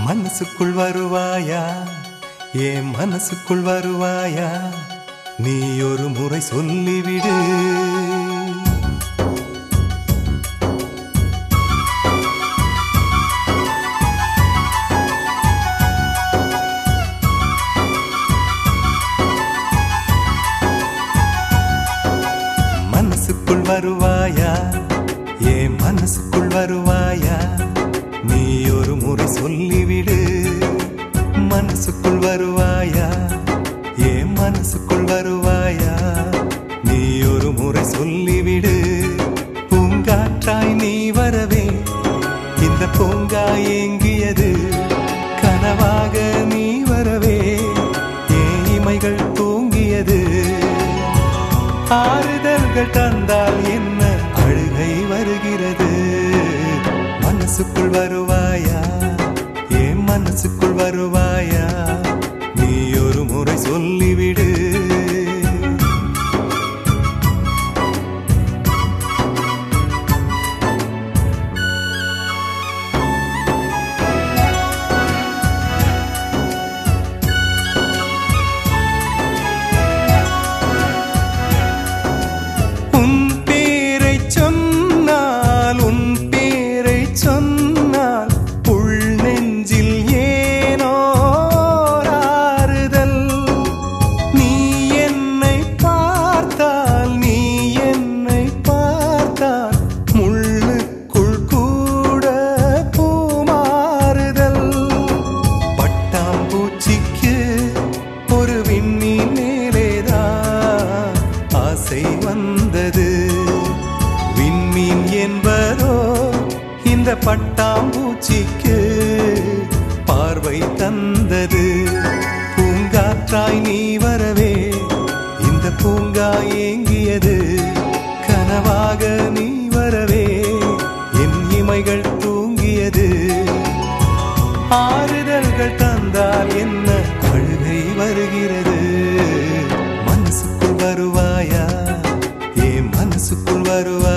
மனசுக்குள் வருவாயா என் மனசுக்குள் வருவாயா நீ ஒரு முறை சொல்லிவிடு மனசுக்குள் வருவாயா என் மனசுக்குள் வருவாயா நீ ஒரு முறை சொல்லிவிடு மனசுக்குள் வருவாயா என் மனசுக்குள் வருவாயா நீ ஒரு முறை சொல்லிவிடு பூங்காற்றாய் நீ வரவே இந்த பூங்கா ஏங்கியது கனவாக நீ வரவே என் இமைகள் தூங்கியது ஆறுதல்கள் தந்தால் என்ன அழுகை வருகிறது மனசுக்குள் வருவாயா என் மனசுக்குள் வருவாயா நீ ஒரு முறை சொல்லிவிடு உன் பேரை சொன்னால் உன் பேரை சொன்னால் உள் நெஞ்சில் ஏனோ ஆறுதல் நீ என்னை பார்த்தால் நீ என்னை பார்த்தால் முள்ளுக்குள் கூட பூமாறுதல் பட்டாம்பூச்சிக்கு ஒரு விண்மீன் மேலேதான் ஆசை வந்தது விண்மீன் என்பதோ இந்த பட்டாம்பூச்சிக்கு பார்வை தந்தது பூங்காற்றாய் நீ வரவே இந்த பூங்கா ஏங்கியது கனவாக நீ வரவே என் இமைகள் தூங்கியது ஆறுதல்கள் தந்தால் என்ன அழுகை வருகிறது மனசுக்குள் வருவாயா என் மனசுக்குள் வருவாயா